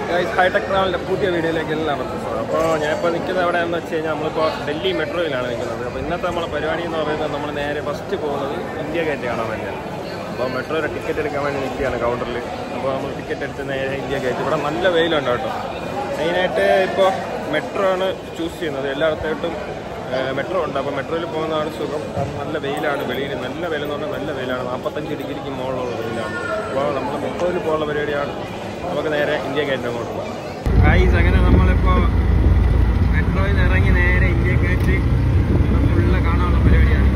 Guys hi tech ട്രാവലിൻ്റെ പുതിയ വീഡിയോയിലേക്ക് എല്ലാവർക്കും സ്വാഗതം അപ്പോൾ ഞാനിപ്പോൾ നിൽക്കുന്നത് എവിടെയാണെന്ന് വെച്ച് കഴിഞ്ഞാൽ നമ്മളിപ്പോൾ ഡൽഹി മെട്രോയിലാണ് നിൽക്കുന്നത് അപ്പോൾ ഇന്നത്തെ നമ്മളെ പരിപാടി എന്ന് പറയുന്നത് നമ്മൾ നേരെ ഫസ്റ്റ് പോകുന്നത് ഇന്ത്യ ഗേറ്റ് കാണാൻ വേണ്ടിയാണ് അപ്പോൾ മെട്രോയുടെ ടിക്കറ്റ് എടുക്കാൻ വേണ്ടി നിൽക്കുകയാണ് കൗണ്ടറിൽ അപ്പോൾ നമ്മൾ ടിക്കറ്റ് എടുത്ത് നേരെ ഇന്ത്യ ഗേറ്റ് ഇവിടെ നല്ല വെയിലുണ്ട് കേട്ടോ മെയിനായിട്ട് ഇപ്പോൾ മെട്രോ ആണ് ചൂസ് ചെയ്യുന്നത് എല്ലായിടത്തായിട്ടും മെട്രോ ഉണ്ട് അപ്പോൾ മെട്രോയിൽ പോകുന്നതാണ് സുഖം കാരണം നല്ല വെയിലാണ് വെളിയിൽ നല്ല വെയിൽ എന്ന് പറഞ്ഞാൽ നല്ല വെയിലാണ് നാൽപ്പത്തഞ്ച് ഡിഗ്രിക്ക് മുകളിലുള്ള വെയിലാണ് അപ്പോൾ നമ്മൾ മെട്രോയിൽ പോകാനുള്ള പരിപാടിയാണ് നമുക്ക് നേരെ ഇന്ത്യ ഗേറ്റ് അങ്ങോട്ട് പോകാം ഗൈസ് അങ്ങനെ നമ്മളിപ്പോൾ മെട്രോയിൽ നിന്ന് ഇറങ്ങി നേരെ ഇന്ത്യ ഗേറ്റ് ഫുള്ള് കാണാനുള്ള പരിപാടിയാണ്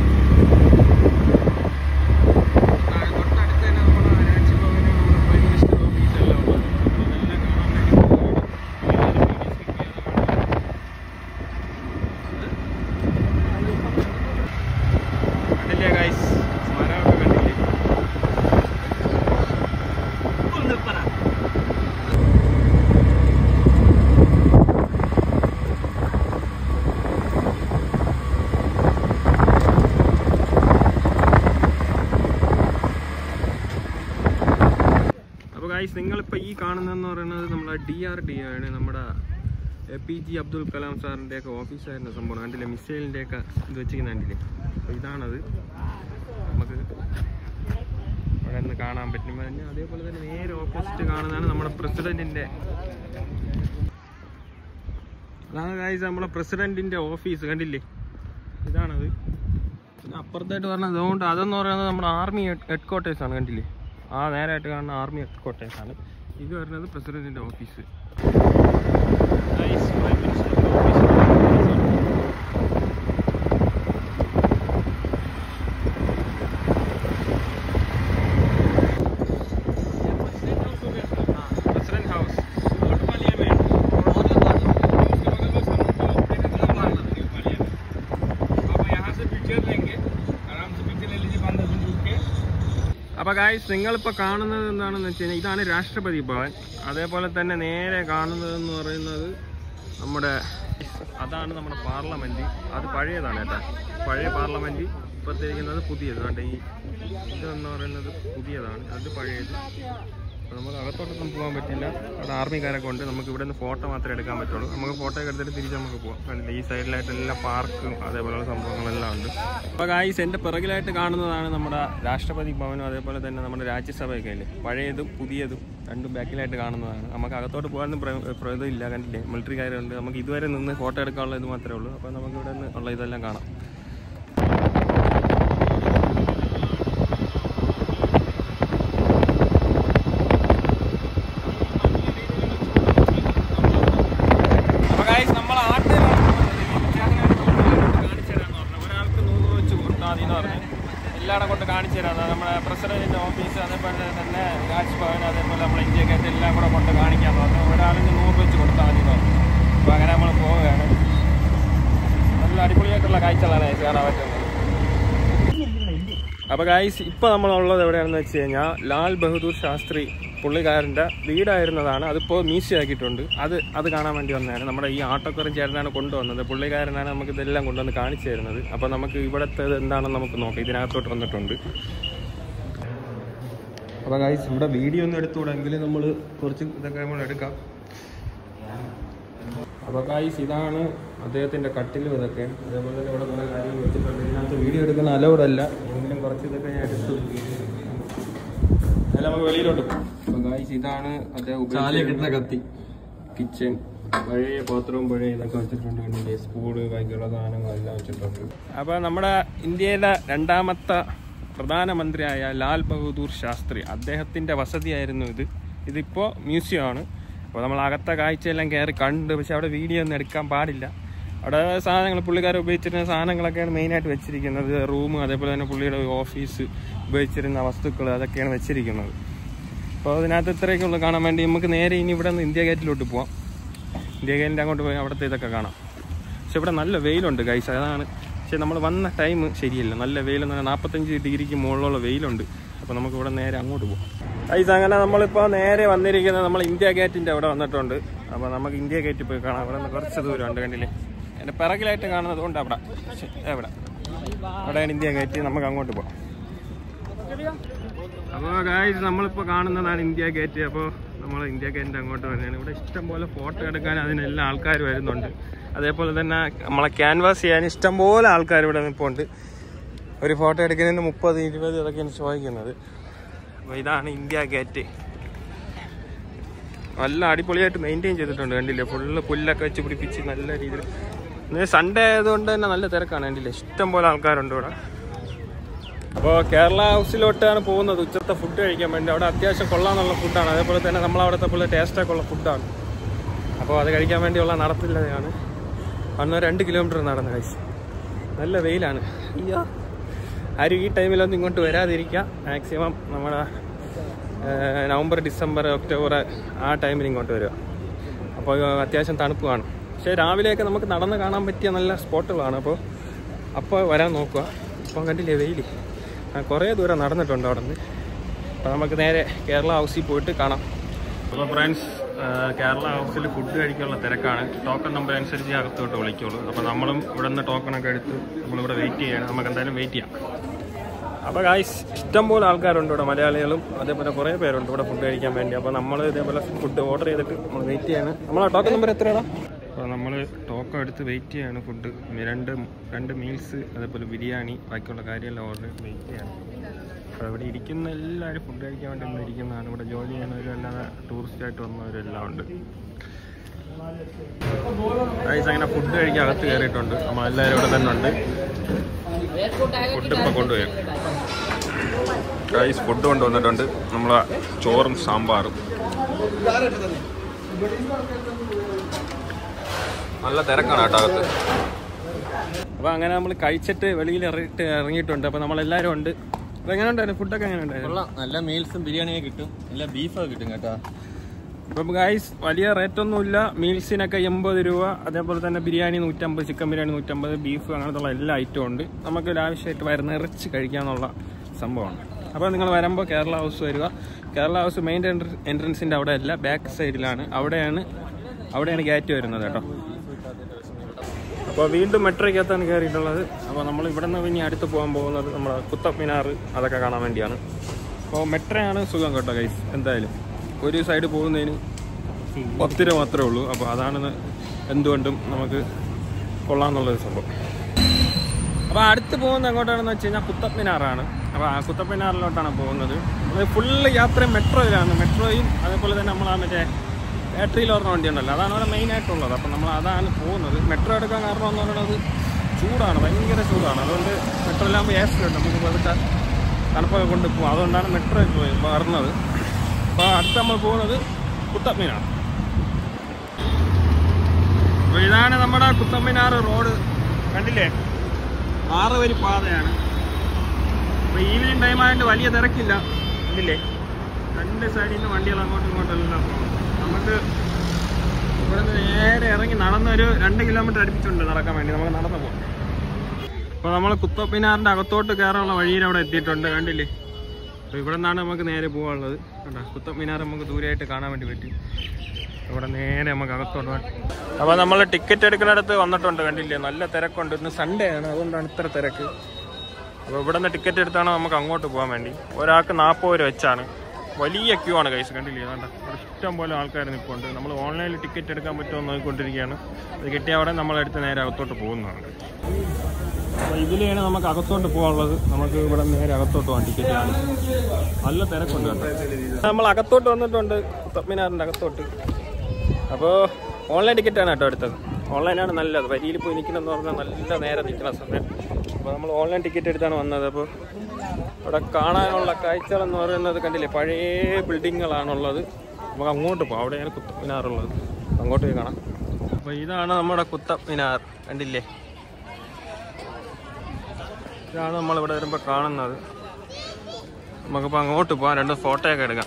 ആ, തൊട്ടടുത്ത് തന്നെ നമ്മുടെ രാജ്ഭവനും നമ്മുടെ പ്രൈം മിനിസ്റ്റർ ഓഫീസെല്ലാം ഉണ്ട് അപ്പോൾ അതെല്ലാം കാണാൻ വേണ്ടി പോവുകയാണ്. കണ്ടില്ലേ ഗൈസ് മരമൊക്കെ കണ്ടില്ലേ അപ്പോൾ ഗൈസ് നിങ്ങളിപ്പോൾ ഈ കാണുന്നതെന്ന് പറയുന്നത് നമ്മുടെ ഡി ആർ ഡി ആണ് നമ്മുടെ A P J Abdul Kalam സാറിൻ്റെ ഒക്കെ ഓഫീസായിരുന്ന സംഭവം കണ്ടില്ലേ മിസൈലിൻ്റെ ഒക്കെ ഇത് വെച്ചിരിക്കുന്ന കണ്ടില്ലേ അപ്പോൾ ഇതാണത് നമുക്ക് ഇവിടെ നിന്ന് കാണാൻ പറ്റും പിന്നെ അതേപോലെ തന്നെ നേരെ ഓപ്പോസിറ്റ് കാണുന്നതാണ് നമ്മുടെ പ്രസിഡന്റിന്റെ അതാണ് ഗൈസ് നമ്മുടെ പ്രസിഡന്റിന്റെ ഓഫീസ് കണ്ടില്ലേ ഇതാണത് പിന്നെ അപ്പുറത്തായിട്ട് പറഞ്ഞത് അതുകൊണ്ട് അതെന്ന് പറയുന്നത് നമ്മുടെ ആർമി ഹെഡ് ക്വാർട്ടേഴ്സ് ആണ് കണ്ടില്ലേ ആ നേരായിട്ട് കാണുന്ന ആർമി ഹെഡ് ക്വാർട്ടേഴ്സ് ആണ് ഇത് വരുന്നത് പ്രസിഡന്റിന്റെ office Guys, Prime Minister's office. President house not parliament അപ്പൊ ഗായ്സ് നിങ്ങളിപ്പോൾ കാണുന്നത് എന്താണെന്ന് വെച്ച് കഴിഞ്ഞാൽ ഇതാണ് രാഷ്ട്രപതി ഭവൻ അതേപോലെ തന്നെ നേരെ കാണുന്നത് എന്ന് പറയുന്നത് നമ്മുടെ അതാണ് നമ്മുടെ പാർലമെന്റ് അത് പഴയതാണ് കേട്ടോ പഴയ പാർലമെന്റ് ഇപ്പോഴത്തേക്കുന്നത് പുതിയത് അതുകൊണ്ട് ഈ ഇതെന്ന് പറയുന്നത് പുതിയതാണ് അത് പഴയത് അപ്പോൾ നമുക്ക് അകത്തോട്ടൊന്നും പോകാൻ പറ്റില്ല അവിടെ ആർമിക്കാരൊക്കെ ഉണ്ട് നമുക്ക് ഇവിടെ നിന്ന് ഫോട്ടോ മാത്രമേ എടുക്കാൻ പറ്റുള്ളൂ നമുക്ക് ഫോട്ടോ ഒക്കെ എടുത്തിട്ട് തിരിച്ച് നമുക്ക് പോകാം കണ്ടില്ലേ ഈ സൈഡിലായിട്ട് എല്ലാ പാർക്കും അതേപോലെയുള്ള സംഭവങ്ങളെല്ലാം ഉണ്ട് അപ്പോൾ ഗായ്സ് എൻ്റെ പിറകിലായിട്ട് കാണുന്നതാണ് നമ്മുടെ രാഷ്ട്രപതി ഭവനും അതേപോലെ തന്നെ നമ്മുടെ രാജ്യസഭയൊക്കെ അല്ലേ പഴയതും പുതിയതും രണ്ടും ബാക്കിലായിട്ട് കാണുന്നതാണ് നമുക്ക് അകത്തോട്ട് പോകാനൊന്നും പ്ര- പ്ര- ഇതില്ല കണ്ടില്ലേ മിലിറ്ററിക്കാരുണ്ട് നമുക്ക് ഇതുവരെ നിന്ന് ഫോട്ടോ എടുക്കാനുള്ള ഇത് മാത്രമേ ഉള്ളൂ അപ്പോൾ നമുക്ക് ഇവിടെ നിന്ന് ഉള്ള ഇതെല്ലാം കാണാം അപ്പൊ guys, നമ്മൾ ആട്ടിലാണ് കാണിച്ചു തരാന്ന് പറഞ്ഞു. ഒരാൾക്ക് നൂറ് വെച്ച് കൊടുത്താൽ മതി എന്ന് പറഞ്ഞു എല്ലായിടം കൊണ്ട് കാണിച്ചു തരാം നമ്മുടെ പ്രസിഡന്റിന്റെ ഓഫീസ് അതേപോലെ തന്നെ രാജ്ഭവൻ അതേപോലെ നമ്മുടെ ഇന്ത്യ ഗേറ്റ് എല്ലാം കൂടെ കൊണ്ട് കാണിക്കാൻ പറഞ്ഞു ഒരാളിന് നൂറ് വെച്ച് കൊടുത്താൽ മതി എന്ന് പറഞ്ഞു അപ്പോൾ അങ്ങനെ നമ്മൾ പോവുകയാണ് നല്ല അടിപൊളിയായിട്ടുള്ള കാഴ്ചകളാണ് guys കാണാൻ പറ്റുന്നത് അപ്പോൾ ഗായ്സ് ഇപ്പോൾ നമ്മളുള്ളത് എവിടെയാണെന്ന് വെച്ച് കഴിഞ്ഞാൽ ലാൽ ബഹദൂർ ശാസ്ത്രി പുള്ളിക്കാരൻ്റെ വീടായിരുന്നതാണ് അതിപ്പോൾ മ്യൂസിയം ആക്കിയിട്ടുണ്ട് അത് അത് കാണാൻ വേണ്ടി വന്നതാണ് നമ്മുടെ ഈ ആട്ടോക്കറും ചേട്ടനാണ് കൊണ്ടുവന്നത് പുള്ളിക്കാരനാണ് നമുക്ക് ഇതെല്ലാം കൊണ്ടുവന്ന് കാണിച്ചു തരുന്നത് അപ്പോൾ നമുക്ക് ഇവിടുത്തെ എന്താണെന്ന് നമുക്ക് നോക്കാം ഇതിനകത്തോട്ട് വന്നിട്ടുണ്ട് അപ്പോൾ ഗായ്സ് ഇവിടെ വീഡിയോ ഒന്നും എടുത്തുകൂടെങ്കിൽ നമ്മൾ കുറച്ച് ഇതൊക്കെ നമ്മൾ എടുക്കാം അപ്പോൾ ഗായ്സ് ഇതാണ് അദ്ദേഹത്തിൻ്റെ കട്ടിലും ഇതൊക്കെ അതേപോലെ തന്നെ ഇവിടെ കുറേ കാര്യങ്ങൾ വെച്ചിട്ടുണ്ട് ഇതിനകത്ത് വീഡിയോ എടുക്കുന്ന അലൗഡ് അല്ല എങ്കിലും കുറച്ച് ഇതൊക്കെ ഞാൻ എടുത്തു അല്ല നമുക്ക് വെളിയിലോട്ട് പോകും അപ്പോൾ ഗായ്സ് ഇതാണ് അദ്ദേഹം കിട്ടുന്ന കത്തി കിച്ചൺ പഴയ പാത്രവും പഴയ ഇതൊക്കെ വെച്ചിട്ടുണ്ട് കണ്ടില്ലേ സ്പൂണ് ബാക്കിയുള്ള സാധനങ്ങളെല്ലാം വെച്ചിട്ടുണ്ട് അപ്പോൾ നമ്മുടെ ഇന്ത്യയിലെ രണ്ടാമത്തെ പ്രധാനമന്ത്രിയായ ലാൽ ബഹദൂർ ശാസ്ത്രി അദ്ദേഹത്തിൻ്റെ വസതിയായിരുന്നു ഇത് ഇതിപ്പോൾ മ്യൂസിയമാണ് അപ്പോൾ നമ്മൾ അകത്തെ കാഴ്ചയെല്ലാം കയറി കണ്ട് പക്ഷെ അവിടെ വീഡിയോ ഒന്നും എടുക്കാൻ പാടില്ല അവിടെ സാധനങ്ങൾ പുള്ളിക്കാർ ഉപയോഗിച്ചിരുന്ന സാധനങ്ങളൊക്കെയാണ് മെയിനായിട്ട് വെച്ചിരിക്കുന്നത് റൂം അതേപോലെ തന്നെ പുള്ളിയുടെ ഓഫീസ് ഉപയോഗിച്ചിരുന്ന വസ്തുക്കൾ അതൊക്കെയാണ് വെച്ചിരിക്കുന്നത് അപ്പോൾ അതിനകത്ത് ഇത്രയൊക്കെ ഉള്ളു കാണാൻ വേണ്ടി നമുക്ക് നേരെ ഇനി ഇവിടെ നിന്ന് ഇന്ത്യ ഗേറ്റിലോട്ട് പോവാം ഇന്ത്യ ഗേറ്റിൻ്റെ അങ്ങോട്ട് പോയി അവിടുത്തെ ഇതൊക്കെ കാണാം പക്ഷെ ഇവിടെ നല്ല വെയിലുണ്ട് ഗൈസ് അതാണ് പക്ഷെ നമ്മൾ വന്ന ടൈം ശരിയല്ല നല്ല വെയിലെന്ന് പറഞ്ഞാൽ നാൽപ്പത്തഞ്ച് ഡിഗ്രിക്ക് മുകളിലുള്ള വെയിലുണ്ട് അപ്പോൾ നമുക്ക് ഇവിടെ നേരെ അങ്ങോട്ട് പോകാം ഗൈസ് അങ്ങനെ നമ്മളിപ്പോൾ നേരെ വന്നിരിക്കുന്നത് നമ്മൾ ഇന്ത്യ ഗേറ്റിൻ്റെ അവിടെ വന്നിട്ടുണ്ട് അപ്പോൾ നമുക്ക് ഇന്ത്യ ഗേറ്റ് പോയി കാണാം അവിടെ നിന്ന് കുറച്ച് ദൂരമുണ്ട് കണ്ടില്ലേ എൻ്റെ പിറകിലായിട്ട് കാണുന്നത് കൊണ്ട് അവിടെ ശ്ശെ, എവിടെ അവിടെയാണ് ഇന്ത്യ ഗേറ്റ് നമുക്ക് അങ്ങോട്ട് പോകാം അപ്പോൾ ഗായ്സ് നമ്മളിപ്പോൾ കാണുന്നതാണ് ഇന്ത്യ ഗേറ്റ് അപ്പോൾ നമ്മൾ ഇന്ത്യ ഗേറ്റിൻ്റെ അങ്ങോട്ട് വരുന്നതാണ് ഇവിടെ ഇഷ്ടംപോലെ ഫോട്ടോ എടുക്കാൻ അതിനെല്ലാം ആൾക്കാർ വരുന്നുണ്ട് അതേപോലെ തന്നെ നമ്മളെ ക്യാൻവാസ് ചെയ്യാൻ ഇഷ്ടംപോലെ ആൾക്കാർ ഇവിടെ നിൽപ്പുണ്ട് ഒരു ഫോട്ടോ എടുക്കുന്നതിന് മുപ്പത് ഇരുപത് ഇതൊക്കെയാണ് ചോദിക്കുന്നത് അപ്പോൾ ഇതാണ് ഇന്ത്യ ഗേറ്റ് നല്ല അടിപൊളിയായിട്ട് മെയിൻറ്റെയിൻ ചെയ്തിട്ടുണ്ട് കണ്ടില്ലേ ഫുള്ള് പുല്ലൊക്കെ വെച്ച് പിടിപ്പിച്ച് നല്ല രീതിയിൽ ഇന്ന് സൺഡേ ആയതുകൊണ്ട് തന്നെ നല്ല തിരക്കാണ് കണ്ടില്ലേ ഇഷ്ടംപോലെ ആൾക്കാരുണ്ട് ഇവിടെ അപ്പോൾ കേരള ഹൗസിലോട്ടാണ് പോകുന്നത് ഉച്ചത്തെ ഫുഡ് കഴിക്കാൻ വേണ്ടി അവിടെ അത്യാവശ്യം കൊള്ളാന്നുള്ള ഫുഡാണ് അതേപോലെ തന്നെ നമ്മൾ അവിടുത്തെ പോലെ ടേസ്റ്റൊക്കെ ഉള്ള ഫുഡാണ് അപ്പോൾ അത് കഴിക്കാൻ വേണ്ടിയുള്ള നടപ്പില്ലതാണ് അന്ന് രണ്ട് കിലോമീറ്റർ നടന്ന് കഴിച്ച് നല്ല വെയിലാണ് അയ്യോ ആരും ഈ ടൈമിലൊന്നും ഇങ്ങോട്ട് വരാതിരിക്കുക മാക്സിമം നമ്മുടെ ഏഹ്, നവംബർ ഡിസംബർ ഒക്ടോബർ ആ ടൈമിൽ ഇങ്ങോട്ട് വരിക അപ്പോൾ അത്യാവശ്യം തണുപ്പ് കാണും പക്ഷേ രാവിലെയൊക്കെ നമുക്ക് നടന്ന് കാണാൻ പറ്റിയ നല്ല സ്പോട്ടുകളാണ് അപ്പോൾ അപ്പോൾ വരാൻ നോക്കുക ഇപ്പം കണ്ടില്ലേ വെയിൽ കുറേ ദൂരം നടന്നിട്ടുണ്ട് അവിടെ നിന്ന് അപ്പോൾ നമുക്ക് നേരെ കേരള ഹൗസിൽ പോയിട്ട് കാണാം അപ്പോൾ ഫ്രണ്ട്സ് കേരള ഹൗസിൽ ഫുഡ് കഴിക്കാനുള്ള തിരക്കാണ് ടോക്കൺ നമ്പർ അനുസരിച്ച് അകത്തോട്ട് വിളിക്കുള്ളൂ അപ്പോൾ നമ്മളും ഇവിടെ നിന്ന് ടോക്കണൊക്കെ എടുത്ത് നമ്മളിവിടെ വെയിറ്റ് ചെയ്യണം നമുക്ക് എന്തായാലും വെയിറ്റ് ചെയ്യാം അപ്പോൾ ഗായ്സ് ഇഷ്ടംപോലെ ആൾക്കാരുണ്ട് ഇവിടെ മലയാളികളും അതേപോലെ കുറേ പേരുണ്ട് ഇവിടെ ഫുഡ് കഴിക്കാൻ വേണ്ടി അപ്പോൾ നമ്മൾ ഇതേപോലെ ഫുഡ് ഓർഡർ ചെയ്തിട്ട് നമ്മൾ വെയിറ്റ് ചെയ്യാണ് നമ്മളെ ടോക്കൺ നമ്പർ എത്രയാണ് അപ്പോൾ നമ്മൾ ടോക്കൺ എടുത്ത് വെയിറ്റ് ചെയ്യാണ് ഫുഡ് രണ്ട് രണ്ട് മീൽസ് അതേപോലെ ബിരിയാണി ബാക്കിയുള്ള കാര്യമെല്ലാം ഓർഡർ ചെയ്ത് വെയിറ്റ് ചെയ്യാണ് അപ്പോൾ ഇവിടെ ഇരിക്കുന്ന എല്ലാവരും ഫുഡ് കഴിക്കാൻ വേണ്ടി ഒന്ന് ഇരിക്കുന്നതാണ് ഇവിടെ ജോലി ചെയ്യുന്നവരും അല്ലാതെ ടൂറിസ്റ്റ് ആയിട്ട് വന്നവരും എല്ലാം ഉണ്ട് ഗൈസ് അങ്ങനെ ഫുഡ് കഴിക്കാൻ അകത്ത് കയറിയിട്ടുണ്ട് നമ്മളെല്ലാവരും ഇവിടെ തന്നെ ഉണ്ട് ഫുഡ് ഇപ്പോൾ കൊണ്ടുപോയി ഗൈസ് ഫുഡ് കൊണ്ടുവന്നിട്ടുണ്ട് നമ്മളെ ചോറും സാമ്പാറും നല്ല തിരക്കാണ് കേട്ടോ അകത്ത് അപ്പോൾ അങ്ങനെ നമ്മൾ കഴിച്ചിട്ട് വെളിയിൽ ഇറങ്ങിയിട്ട് ഇറങ്ങിയിട്ടുണ്ട് അപ്പോൾ നമ്മളെല്ലാവരും ഉണ്ട് അപ്പോൾ എങ്ങനെ ഉണ്ടായിരുന്നു ഫുഡൊക്കെ എങ്ങനെ ഉണ്ടായിരുന്നു കൊള്ളാം നല്ല മീൽസും ബിരിയാണിയൊക്കെ കിട്ടും നല്ല ബീഫൊക്കെ കിട്ടും കേട്ടോ അപ്പം ഗൈസ് വലിയ റേറ്റ് ഒന്നുമില്ല മീൽസിനൊക്കെ എൺപത് രൂപ അതേപോലെ തന്നെ ബിരിയാണി നൂറ്റമ്പത് ചിക്കൻ ബിരിയാണി നൂറ്റമ്പത് ബീഫ് അങ്ങനത്തുള്ള എല്ലാ ഐറ്റവും ഉണ്ട് നമുക്ക് ലാവശ്യമായിട്ട് വയറ് നിറച്ച് കഴിക്കാന്നുള്ള സംഭവമാണ് അപ്പോൾ നിങ്ങൾ വരുമ്പോൾ കേരള ഹൗസ് വരിക കേരള ഹൗസ് മെയിൻ എൻട്രൻസിൻ്റെ അവിടെ അല്ല ബാക്ക് സൈഡിലാണ് അവിടെയാണ് അവിടെയാണ് ഗേറ്റ് വരുന്നത് കേട്ടോ അപ്പോൾ വീണ്ടും മെട്രോയ്ക്കകത്താണ് കയറിയിട്ടുള്ളത് അപ്പോൾ നമ്മൾ ഇവിടെ നിന്ന് ഇനി അടുത്ത് പോകാൻ പോകുന്നത് നമ്മുടെ കുത്തബ് മിനാർ അതൊക്കെ കാണാൻ വേണ്ടിയാണ് അപ്പോൾ മെട്രോയാണ് സുഖം കേട്ടോ ഗൈസ് എന്തായാലും ഒരു സൈഡ് പോകുന്നതിന് പത്ത് രൂപ മാത്രമേ ഉള്ളൂ അപ്പോൾ അതാണ് എന്തുകൊണ്ടും നമുക്ക് കൊള്ളാമെന്നുള്ളൊരു സംഭവം അപ്പോൾ അടുത്ത് പോകുന്നത് എങ്ങോട്ടാണെന്ന് വെച്ച് കഴിഞ്ഞാൽ കുത്തബ് മിനാറാണ് അപ്പോൾ ആ കുത്തബ് മിനാറിലോട്ടാണ് പോകുന്നത് അത് ഫുള്ള് യാത്രയും മെട്രോയിലാണ് മെട്രോയും അതേപോലെ തന്നെ നമ്മൾ ആ മറ്റേ ബാറ്ററിയിൽ ഓർന്ന വണ്ടി ഉണ്ടല്ലോ അതാണ് അവിടെ മെയിൻ ആയിട്ടുള്ളത് അപ്പം നമ്മൾ അതാണ് പോകുന്നത് മെട്രോ എടുക്കാൻ കാരണം എന്ന് പറയുന്നത് ചൂടാണ് ഭയങ്കര ചൂടാണ് അതുകൊണ്ട് മെട്രോയിലാകുമ്പോൾ എ സി ഉണ്ട് നമുക്ക് വെറുതെ തണുപ്പൊക്കെ കൊണ്ട് പോകും അതുകൊണ്ടാണ് മെട്രോ പോയി പറഞ്ഞത് അപ്പോൾ അടുത്ത് നമ്മൾ പോകുന്നത് കുത്തബ് മിനാർ അപ്പോൾ ഇതാണ് നമ്മുടെ കുത്തബ് മിനാർ റോഡ് കണ്ടില്ലേ ആറ് വരി പാതയാണ് അപ്പോൾ ഈവനിങ് ടൈം ആയതുകൊണ്ട് വലിയ തിരക്കില്ല കണ്ടില്ലേ രണ്ട് സൈഡിൽ നിന്ന് വണ്ടികൾ അങ്ങോട്ടും ഇങ്ങോട്ടും എല്ലാം പോകും നമുക്ക് ഇവിടെ നിന്ന് നേരെ ഇറങ്ങി നടന്നൊരു രണ്ട് കിലോമീറ്റർ അടുപ്പിച്ചുണ്ട് നടക്കാൻ വേണ്ടി നമുക്ക് നടന്നു പോകാം അപ്പോൾ നമ്മൾ കുത്തബ് മിനാറിൻ്റെ അകത്തോട്ട് കയറാനുള്ള വഴിയിൽ അവിടെ എത്തിയിട്ടുണ്ട് കണ്ടില്ലേ അപ്പോൾ ഇവിടെ നിന്നാണ് നമുക്ക് നേരെ പോകാനുള്ളത് കണ്ടോ കുത്തബ് മിനാർ നമുക്ക് ദൂരെയായിട്ട് കാണാൻ വേണ്ടി പറ്റും ഇവിടെ നേരെ നമുക്ക് അകത്തോട്ട് പോകാം അപ്പോൾ നമ്മൾ ടിക്കറ്റ് എടുക്കുന്നിടത്ത് വന്നിട്ടുണ്ട് കണ്ടില്ലേ നല്ല തിരക്കുണ്ട് ഇന്ന് സൺഡേ ആണ് അതുകൊണ്ടാണ് ഇത്ര തിരക്ക് അപ്പോൾ ഇവിടെ നിന്ന് ടിക്കറ്റ് എടുത്താണ് നമുക്ക് അങ്ങോട്ട് പോകാൻ വേണ്ടി ഒരാൾക്ക് നാൽപ്പത് രൂപ വെച്ചാണ് വലിയ ക്യൂ ആണ് കൈസ് കണ്ടില്ലേ വേണ്ട ഇവിടെ ഇഷ്ടം പോലെ ആൾക്കാർ നിൽപ്പുണ്ട് നമ്മൾ ഓൺലൈനിൽ ടിക്കറ്റ് എടുക്കാൻ പറ്റുമോ എന്ന് നോക്കിക്കൊണ്ടിരിക്കുകയാണ് അത് കിട്ടിയ അവിടെ നമ്മളെടുത്ത് നേരെ അകത്തോട്ട് പോകുന്നതാണ് അപ്പോൾ ഇതിലാണ് നമുക്ക് അകത്തോട്ട് പോകാനുള്ളത് നമുക്ക് ഇവിടെ നേരെ അകത്തോട്ട് പോകാം ടിക്കറ്റ് ആണ് നല്ല തിരക്കുണ്ട് കേട്ടോ നമ്മൾ അകത്തോട്ട് വന്നിട്ടുണ്ട് കുത്തബ്മിനാറിൻ്റെ അകത്തോട്ട് അപ്പോൾ ഓൺലൈൻ ടിക്കറ്റാണ് കേട്ടോ എടുത്തത് ഓൺലൈനാണ് നല്ലത് വരിയിൽ പോയി നിൽക്കണമെന്ന് പറഞ്ഞാൽ നല്ല നേരെ നിൽക്കുന്ന സമയം അപ്പോൾ നമ്മൾ ഓൺലൈൻ ടിക്കറ്റ് എടുത്താണ് വന്നത് അപ്പോൾ ഇവിടെ കാണാനുള്ള കാഴ്ചകളെന്ന് പറയുന്നത് കണ്ടില്ലേ പഴയ ബിൽഡിങ്ങുകളാണുള്ളത് നമുക്ക് അങ്ങോട്ട് പോകാം അവിടെയാണ് കുത്തബ് മിനാറുള്ളത് അങ്ങോട്ട് പോയി കാണാം അപ്പോൾ ഇതാണ് നമ്മുടെ കുത്തബ് മിനാർ കണ്ടില്ലേ ഇതാണ് നമ്മളിവിടെ വരുമ്പോൾ കാണുന്നത് നമുക്കിപ്പോൾ അങ്ങോട്ട് പോകാം രണ്ട് ഫോട്ടോയൊക്കെ എടുക്കാം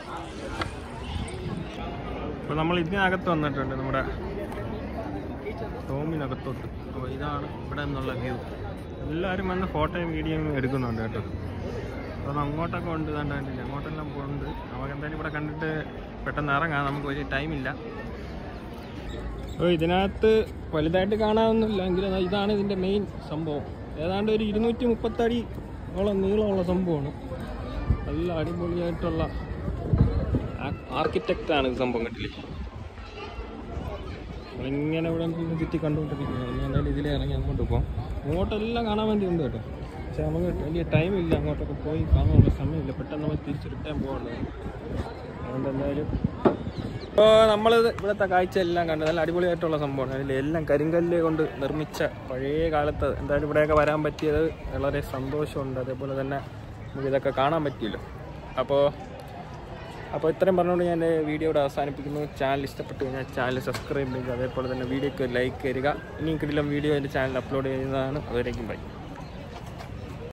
അപ്പോൾ നമ്മൾ ഇതിനകത്ത് വന്നിട്ടുണ്ട് നമ്മുടെ റൂമിനകത്തോട്ട് അപ്പോൾ ഇതാണ് ഇവിടെ നിന്നുള്ള വ്യൂ എല്ലാവരും വന്ന് ഫോട്ടോയും വീഡിയോയും എടുക്കുന്നുണ്ട് കേട്ടോ അപ്പോൾ അങ്ങോട്ടൊക്കെ ഉണ്ട് കണ്ടില്ല അങ്ങോട്ടെല്ലാം പോകുന്നുണ്ട് നമുക്ക് എന്തായാലും ഇവിടെ കണ്ടിട്ട് പെട്ടെന്ന് ഇറങ്ങാം നമുക്ക് വലിയ ടൈമില്ല അപ്പോൾ ഇതിനകത്ത് വലുതായിട്ട് കാണാനൊന്നുമില്ല എങ്കിലും ദാ ഇതാണ് ഇതിൻ്റെ മെയിൻ സംഭവം ഏതാണ്ട് ഒരു ഇരുന്നൂറ്റി മുപ്പത്തടി ഓളം നീളമുള്ള സംഭവമാണ് നല്ല അടിപൊളിയായിട്ടുള്ള ആർക്കിടെക്റ്റാണ് ഇത് സംഭവം കണ്ടില്ലേ നമ്മളിങ്ങനെ ഇവിടെ നിന്ന് ചുറ്റി കണ്ടുകൊണ്ടിരിക്കുന്നത് ഇനി എന്തായാലും ഇതിലേ ഇറങ്ങി അങ്ങോട്ട് പോകാം അങ്ങോട്ടെല്ലാം കാണാൻ വേണ്ടി ഉണ്ട് കേട്ടോ പക്ഷെ നമുക്ക് വലിയ ടൈമില്ല അങ്ങോട്ടൊക്കെ പോയി കാണാനുള്ള സമയമില്ല പെട്ടെന്ന് നമ്മൾ തിരിച്ച് റിട്ടേൺ പോകാനുള്ളത് അതുകൊണ്ട് എന്തായാലും ഇപ്പോൾ നമ്മൾ ഇവിടുത്തെ കാഴ്ച എല്ലാം കണ്ടു നല്ല അടിപൊളിയായിട്ടുള്ള സംഭവമാണ് അതിൽ എല്ലാം കരിങ്കല്ല് കൊണ്ട് നിർമ്മിച്ച പഴയ കാലത്ത് എന്തായാലും ഇവിടെയൊക്കെ വരാൻ പറ്റിയത് വളരെ സന്തോഷമുണ്ട് അതേപോലെ തന്നെ നമുക്ക് ഇതൊക്കെ കാണാൻ പറ്റിയല്ലോ അപ്പോൾ അപ്പോൾ ഇത്രയും പറഞ്ഞുകൊണ്ട് ഞാൻ എൻ്റെ വീഡിയോ ഇവിടെ അവസാനിപ്പിക്കുന്നു ചാനൽ ഇഷ്ടപ്പെട്ട് കഴിഞ്ഞാൽ ചാനൽ സബ്സ്ക്രൈബ് ചെയ്യുക അതേപോലെ തന്നെ വീഡിയോക്ക് ലൈക്ക് തരിക ഇനിയും കിടിലം വീഡിയോ എൻ്റെ ചാനൽ അപ്ലോഡ് ചെയ്യുന്നതാണ് അതുവരേക്കും ബൈ